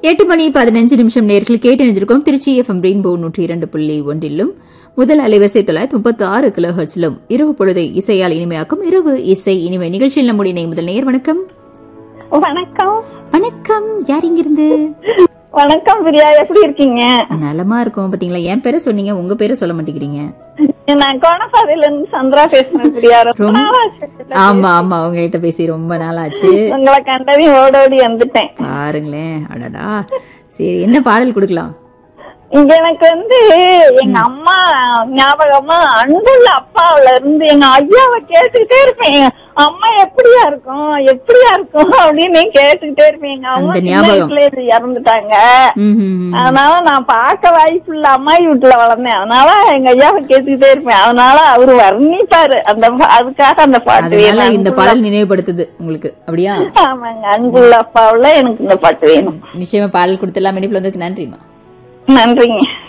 எட்டு மணி பதினஞ்சு நிமிஷம் நேர்கள் கேட்டு நினைஞ்சிருக்கோம் திருச்சி எஃப்எம் ரெயின்போ நூற்றி இரண்டு புள்ளி ஒன்றிலும் முதல் அலைவரிசை தொள்ளாயிரத்தி முப்பத்தி ஆறு கிலோ ஹெர்ட்ஸிலும் இரவு பொழுதை இசையால் இனிமையாக்கும் இரவு இசை இனிமை நிகழ்ச்சியில் நம்முடைய இணை முதல் நேர் வணக்கம் வணக்கம் வணக்கம் யார் இங்கிருந்து வணக்கம் பிரியா எப்படி இருக்கீங்க நலமா இருக்கும் பாத்தீங்களா என் பேரை சொன்னீங்க உங்க பேரை சொல்ல மாட்டேங்கிறீங்க நான் கோணப்பாதையில இருந்து சந்திரா பேசுறேன் பிரியா ரொம்ப ரொம்ப- நாள் ஆச்சு. ஆமா ஆமா உங்ககிட்ட பேசி ரொம்ப நாள் ஆச்சு உங்களை கண்டதையும் ஓடோடி வந்துட்டேன் பாருங்களேன் அடடா சரி என்ன பாடல் கொடுக்கலாம் இங்க எனக்கு வந்து எங்க அம்மா ஞாபகமா அன்புள்ள அப்பாவுல இருந்து எங்க ஐயாவை கேட்டுக்கிட்டே இருப்பேன் எங்க அம்மா எப்படியா இருக்கும் எப்படியா இருக்கும் அப்படின்னு கேட்டுக்கிட்டே இருப்பேன் எங்க அம்மா அந்த சின்ன ஞாபகம். வயசுல இறந்துட்டாங்க ம், ம், ம். அதனால நான் பார்க்க வாய்ப்பு இல்ல அம்மாயி வீட்டுல வளர்ந்தேன் அதனால எங்க ஐயாவை கேட்டுக்கிட்டே இருப்பேன் அதனால அவரு வர்ணிப்பாரு அந்த பா- அதுக்காக அந்த பாட்டு அதனால வேணும் இந்த பாடல் நினைவுபடுத்துது உங்களுக்கு அப்படியா ஆமாங்க அன்புள்ள அப்பாவுல எனக்கு இந்த பாட்டு வேணும் நிச்சயமா பாடல் கொடுத்துலாம் இனிப்புல வந்ததுக்கு நன்றிமா நன்றிங்க